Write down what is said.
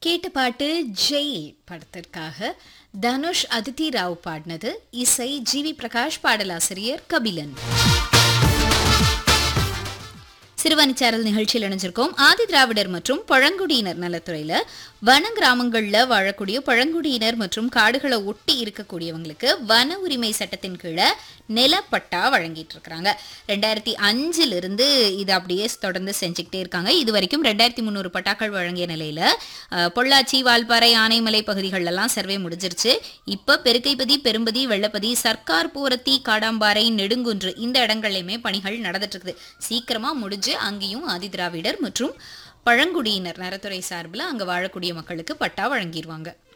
கேட்ட பாட்டு ஜெய் படத்திற்காக தனுஷ் அதித்தி ராவ் பாடினது இசை ஜி வி பிரகாஷ் பாடலாசிரியர் கபிலன் சிறுவனிச்சாரல் நிகழ்ச்சியில் இணைஞ்சிருக்கோம் ஆதி திராவிடர் மற்றும் பழங்குடியினர் நலத்துறையில வன கிராமங்கள்ல வாழக்கூடிய பழங்குடியினர் மற்றும் காடுகளை ஒட்டி இருக்கக்கூடியவங்களுக்கு வன உரிமை சட்டத்தின் கீழே நிலப்பட்டா வழங்கிட்டு இருக்கிறாங்க ரெண்டாயிரத்தி அஞ்சுல இருந்து இது அப்படியே தொடர்ந்து செஞ்சுக்கிட்டே இருக்காங்க இது வரைக்கும் ரெண்டாயிரத்தி முந்நூறு பட்டாக்கள் வழங்கிய நிலையில அஹ், பொள்ளாச்சி வால்பாறை ஆனைமலை பகுதிகள் எல்லாம் சர்வே முடிஞ்சிருச்சு இப்ப பெருக்கைப்பதி பெரும்பதி வெள்ளப்பதி சர்க்கார் பூரத்தி காடாம்பாறை நெடுங்குன்று இந்த இடங்கள்லயுமே பணிகள் நடந்துட்டு இருக்குது சீக்கிரமா முடிஞ்சு அங்கேயும் ஆதிதிராவிடர் மற்றும் பழங்குடியினர் நரத்துறை சார்பில் அங்க வாழக்கூடிய மக்களுக்கு பட்டா வழங்கிடுவாங்க